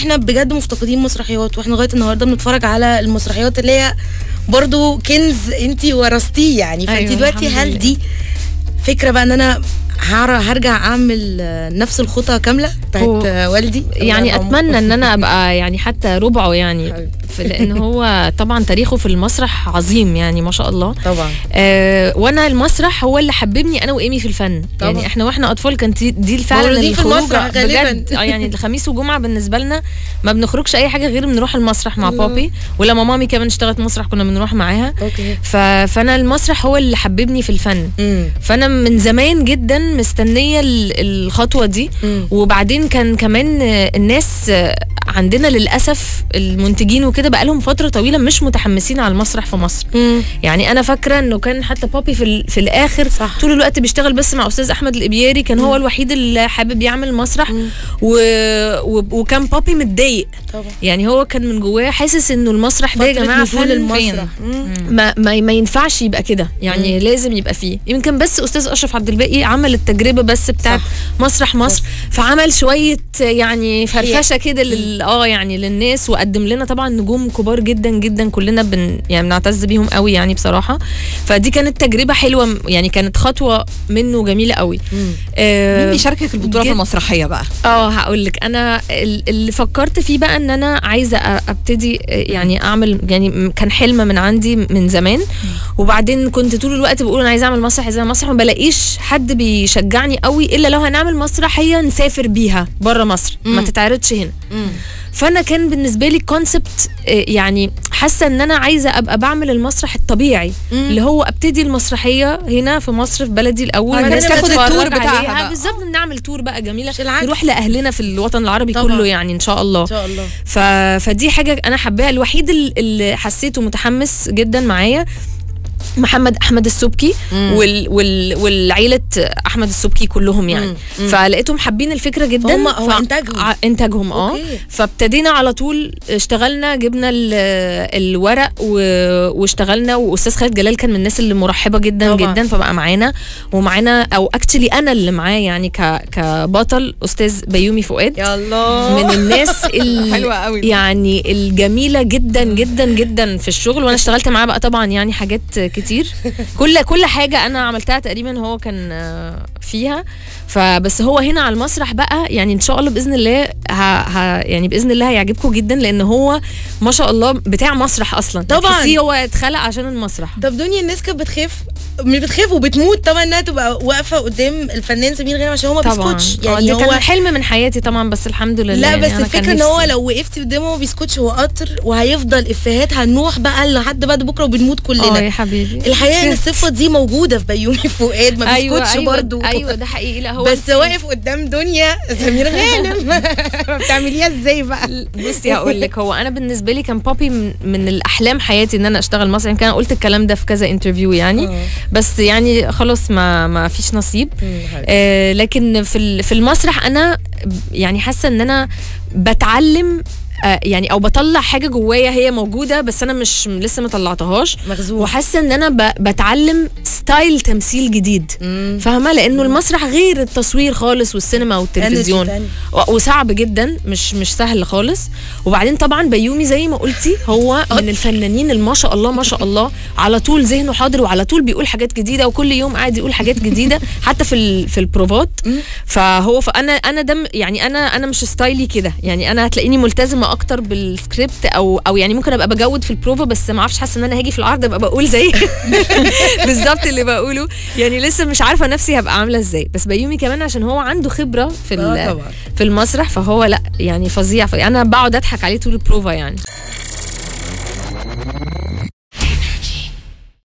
احنا بجد مفتقدين مسرحيات واحنا لغايه النهارده بنتفرج على المسرحيات اللي هي برضو كنز انت ورثتيه يعني فانت أيوة، دلوقتي الحمد هل لله. دي فكره بقى ان انا هر- هرجع اعمل آه، نفس الخطه كامله بتاعت هو- آه، والدي يعني الله اتمنى ان انا ابقى يعني حتى ربعه يعني حبيبتي. في- لان هو طبعا تاريخه في المسرح عظيم يعني ما شاء الله طبعا آه وانا المسرح هو اللي حببني انا وايمي في الفن طبعا. يعني احنا واحنا اطفال كانت دي- دي فعلا مولودين في الخروجة المسرح غالباً. بجد اه يعني الخميس وجمعه بالنسبه لنا ما بنخرجش اي حاجه غير بنروح المسرح مع الله. بابي ولما مامي كمان اشتغلت مسرح كنا بنروح معاها اوكي ف... فانا المسرح هو اللي حببني في الفن امم فانا من زمان جدا مستنيه ال- الخطوه دي مم. وبعدين كان كمان آه، الناس آه، عندنا للاسف المنتجين وكده بقالهم فتره طويله مش متحمسين على المسرح في مصر امم يعني انا فاكره انه كان حتى بابي في, ال- في الاخر صح. طول الوقت بيشتغل بس مع استاذ احمد الابياري كان هو الوحيد اللي حابب يعمل مسرح و... و... وكان بابي متضايق طبعا يعني هو كان من جواه حاسس انه المسرح ده يا فترة جماعه نزول فن المسرح مم. ما ما, ما ينفعش يبقى كده يعني مم. لازم يبقى فيه يمكن بس استاذ اشرف عبد الباقي عمل التجربه بس بتاعت صح. مسرح مصر فعمل شويه يعني فرفشه كده لل اه يعني للناس وقدم لنا طبعا نجوم كبار جدا جدا كلنا بن يعني بنعتز بيهم قوي يعني بصراحه فدي كانت تجربه حلوه م- يعني كانت خطوه منه جميله قوي مم. آه، مين بيشاركك في البطوله في جد- المسرحيه بقى اه هقول لك انا ال- اللي فكرت فيه بقى ان انا عايزه أ- ابتدي آه، يعني اعمل يعني م- كان حلم من عندي من زمان وبعدين كنت طول الوقت بقول انا عايزه اعمل مسرح عايزه اعمل مسرح ما بلاقيش حد بيشجعني قوي الا لو هنعمل مسرحيه نسافر بيها بره مصر ما مم. تتعرضش هنا مم. فانا كان بالنسبه لي كونسبت يعني حاسه ان انا عايزه ابقى بعمل المسرح الطبيعي مم. اللي هو ابتدي المسرحيه هنا في مصر في بلدي الاول بعدين الناس تاخد تتفرج التور بتاعها عليها. بقى. بالظبط نعمل تور بقى جميله مش العكس. نروح لاهلنا في الوطن العربي طبعاً. كله يعني ان شاء الله ان شاء الله ف... فدي حاجه انا حباها الوحيد ال- اللي حسيته متحمس جدا معايا محمد احمد السبكي مم. وال... وال... والعيله احمد السبكي كلهم يعني مم. مم. فلقيتهم حابين الفكره جدا هم- هو إنتاجهم. ع- انتاجهم اه أوكي. فابتدينا على طول اشتغلنا جبنا ال- الورق و... واشتغلنا واستاذ خالد جلال كان من الناس اللي مرحبه جدا طبعاً. جدا فبقى معانا ومعانا او اكشلي انا اللي معاه يعني ك... كبطل استاذ بيومي فؤاد يا الله من الناس ال- حلوة قوي. يعني الجميله جدا جدا جدا في الشغل وانا اشتغلت معاه بقى طبعا يعني حاجات كتير كل كل حاجه انا عملتها تقريبا هو كان آه، فيها فبس هو هنا على المسرح بقى يعني ان شاء الله باذن الله ه... ه... يعني باذن الله هيعجبكم جدا لان هو ما شاء الله بتاع مسرح اصلا طبعاً. تحسيه هو اتخلق عشان المسرح طب دنيا الناس كانت بتخاف مش بتخاف وبتموت طبعا انها تبقى واقفه قدام الفنان سمير غانم عشان هو ما طبعا بيسكتش آه، يعني ده هو كان حلم من حياتي طبعا بس الحمد لله لا يعني بس أنا كان الفكره ان هو نفسي. لو وقفتي قدامه وما بيسكتش هو قطر وهيفضل افيهات هنروح بقى لحد بعد بكره وبنموت اه كلنا يا حبيبي الحقيقه ان الصفه دي موجوده في بيومي فؤاد ما بيسكتش أيوة برضه ايوه ده حقيقي لا هو بس أنت- واقف قدام دنيا سمير غانم بتعمليها ازاي بقى بصي هقول لك هو انا بالنسبه لي كان بابي من, من الاحلام حياتي ان انا اشتغل مسرح يمكن انا قلت الكلام ده في كذا انترفيو يعني آه. بس يعني خلاص ما ما فيش نصيب آه لكن في ال- في المسرح انا يعني حاسه ان انا بتعلم آه يعني او بطلع حاجه جوايا هي موجوده بس انا مش لسه ما طلعتهاش مخزون وحاسه ان انا ب- بتعلم ستايل تمثيل جديد مم. فاهمه لانه المسرح غير التصوير خالص والسينما والتلفزيون Energy تاني. و- وصعب جدا مش مش سهل خالص وبعدين طبعا بيومي زي ما قلتي هو من الفنانين اللي ما شاء الله ما شاء الله على طول ذهنه حاضر وعلى طول بيقول حاجات جديده وكل يوم قاعد يقول حاجات جديده حتى في ال- في البروفات فهو فانا انا دم يعني انا انا مش ستايلي كده يعني انا هتلاقيني ملتزمه اكتر بالسكريبت او او يعني ممكن ابقى بجود في البروفا بس ما اعرفش حاسه ان انا هاجي في العرض ابقى بقول زي بالظبط اللي بقوله يعني لسه مش عارفه نفسي هبقى عامله ازاي بس بيومي كمان عشان هو عنده خبره في ال- آه طبعا. في المسرح فهو لا يعني فظيع انا بقعد اضحك عليه طول البروفا يعني